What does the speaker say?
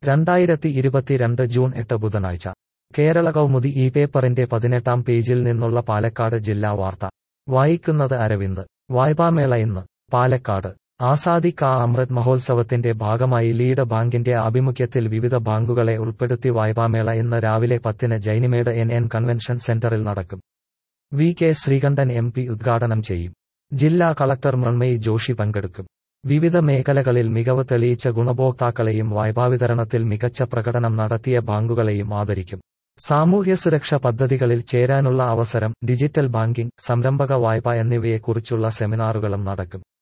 രണ്ടായിരത്തി ഇരുപത്തിരണ്ട് ജൂൺ എട്ട് ബുധനാഴ്ച കേരള കൗമുദി ഈ പേപ്പറിന്റെ പതിനെട്ടാം പേജിൽ നിന്നുള്ള പാലക്കാട് ജില്ലാ വാർത്ത വായിക്കുന്നത് അരവിന്ദ് വായ്പാമേള ഇന്ന് പാലക്കാട് ആസാദി കാ അമൃത് മഹോത്സവത്തിന്റെ ഭാഗമായി ലീഡ് ബാങ്കിന്റെ ആഭിമുഖ്യത്തിൽ വിവിധ ബാങ്കുകളെ ഉൾപ്പെടുത്തി വായ്പാമേള ഇന്ന് രാവിലെ പത്തിന് ജൈനിമേട് എൻ എൻ കൺവെൻഷൻ സെന്ററിൽ നടക്കും V K Sreekandan M P ഉദ്ഘാടനം ചെയ്യും ജില്ലാ കളക്ടർ മൃണ്മയി ജോഷി പങ്കെടുക്കും വിവിധ മേഖലകളിൽ മികവ് തെളിയിച്ച ഗുണഭോക്താക്കളെയും വായ്പാവിതരണത്തിൽ മികച്ച പ്രകടനം നടത്തിയ ബാങ്കുകളെയും ആദരിക്കും സാമൂഹ്യ സുരക്ഷ പദ്ധതികളിൽ ചേരാനുള്ള അവസരം ഡിജിറ്റൽ ബാങ്കിംഗ് സംരംഭക വായ്പ എന്നിവയെക്കുറിച്ചുള്ള സെമിനാറുകളും നടക്കും